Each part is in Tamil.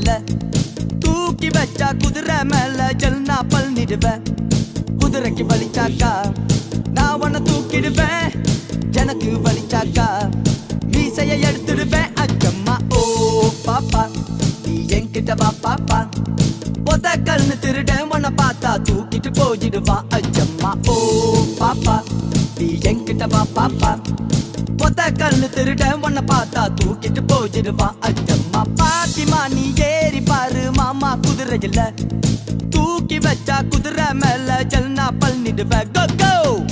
இல்ல தூக்கி வச்சா குதிரை மேல ஜல்னா பழனிடுவேன் குதிரைக்கு வலிச்சாக்கா நான் உன்னை தூக்கிடுவேன் எனக்கு வலிச்சாக்கா மீசைய எடுத்துடுவேன் அச்சம்மா ஓ பாப்பா நீ என்கிட்ட வா பாப்பா பொத கண்ணு திருடன் உன்னை பார்த்தா தூக்கிட்டு போயிடுவா அச்சம்மா ஓ பாப்பா நீ என்கிட்ட வா பாப்பா பொத கண்ணு திருடன் உன்னை பார்த்தா தூக்கிட்டு போயிடுவா அச்சம்மா பாத்திமா நீ ஏறி பாரு மாமா குதிரை இல்ல தூக்கி வச்சா குதிரை மேல ஜல்னா பழனிடுவேன் கோ கோ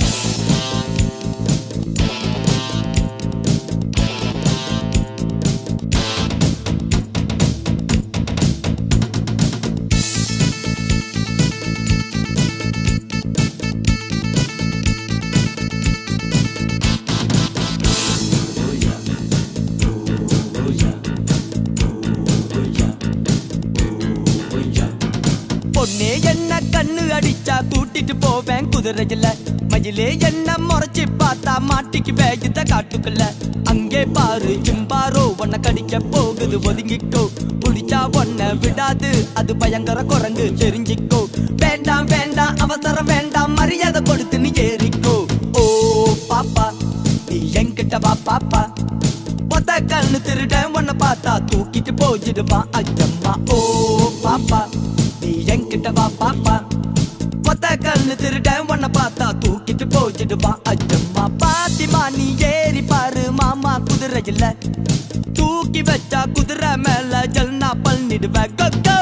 பொண்ணே என்ன கண்ணு அடிச்சா கூட்டிட்டு போவேன் குதிரையில மயிலே என்ன முறைச்சு பார்த்தா மாட்டிக்கு இந்த காட்டுக்குள்ள அங்கே பாரு சிம்பாரோ உன்னை கடிக்க போகுது ஒதுங்கிக்கோ புடிச்சா உன்னை விடாது அது பயங்கர குரங்கு தெரிஞ்சிக்கோ வேண்டாம் வேண்டாம் அவசரம் வேண்டாம் மரியாதை கொடுத்து நீ ஏறிக்கோ ஓ பாப்பா நீ என்கிட்ட வா பாப்பா மொத்த கண்ணு திருடன் உன்னை பார்த்தா தூக்கிட்டு போயிடுவான் அச்சம்மா ஓ பாப்பா நீ என்கிட்ட வா பாப்பா மொத்த கண்ணு திருடன் உன்னை பார்த்தா தூக்கிட்டு போயிடுவான் அச்சம்மா பாத்திமா நீ ஏறி பாரு மாமா குதிரை இல்ல தூக்கி வச்சா குதிரை மேல ஜல்னா பழனிடுவேன் கோ கோ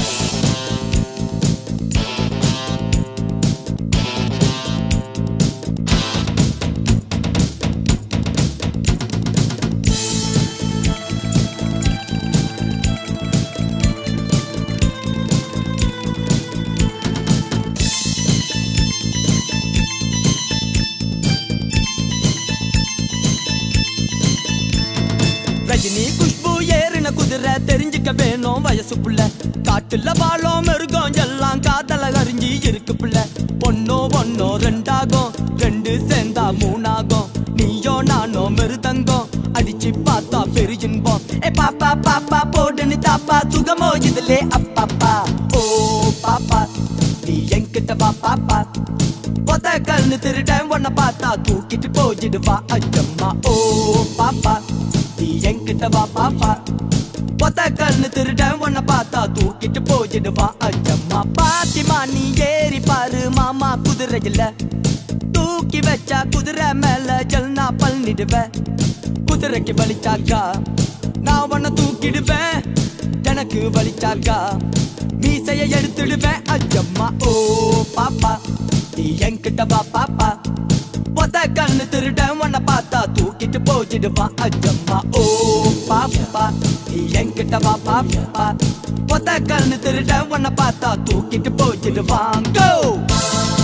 ரஜினி குஷ்பு ஏறின குதிரை தெரிஞ்சுக்க வேணும் வயசு புள்ள காட்டுல வாழும் மிருகம் எல்லாம் காதல அறிஞ்சி இருக்கு புள்ள ஒன்னோ ஒன்னோ ரெண்டாகும் ரெண்டு சேர்ந்தா மூணாகும் நீயோ நானோ மிருதங்கம் அடிச்சு பார்த்தா பெருஜின்பம் ஏ பாப்பா பாப்பா போடுன்னு தாப்பா சுகமோ இதுலே அப்பாப்பா ஓ பாப்பா நீ என்கிட்ட வா பாப்பா பொத கண்ணு திருடன் உன்னை பார்த்தா தூக்கிட்டு போயிடுவா அச்சம்மா ஓ பாப்பா நீ என்கிட்ட வா பாப்பா பொத கண்ணு திருடன் உன்னை பார்த்தா தூக்கிட்டு போயிடுவா அச்சம்மா பாத்திமா நீ ஏறி பாரு மாமா குதிரை இல்ல தூக்கி வச்சா குதிரை மேல ஜல்னா பழனிடுவேன் குதிரைக்கு வலிச்சாக்கா நான் உன்னை தூக்கிடுவேன் எனக்கு வலிச்சாக்கா மீசைய எடுத்துடுவேன் அச்சம்மா ஓ பாப்பா நீ என்கிட்ட வா பாப்பா பொத கண்ணு திருடன் உன்னை பார்த்தா தூக்கிட்டு போயிடுவான் அச்சம்மா ஓ பாப்பா நீ என்கிட்ட வா பாப்பா பொத கண்ணு திருடன் உன்னை பார்த்தா தூக்கிட்டு போயிடுவான் கோ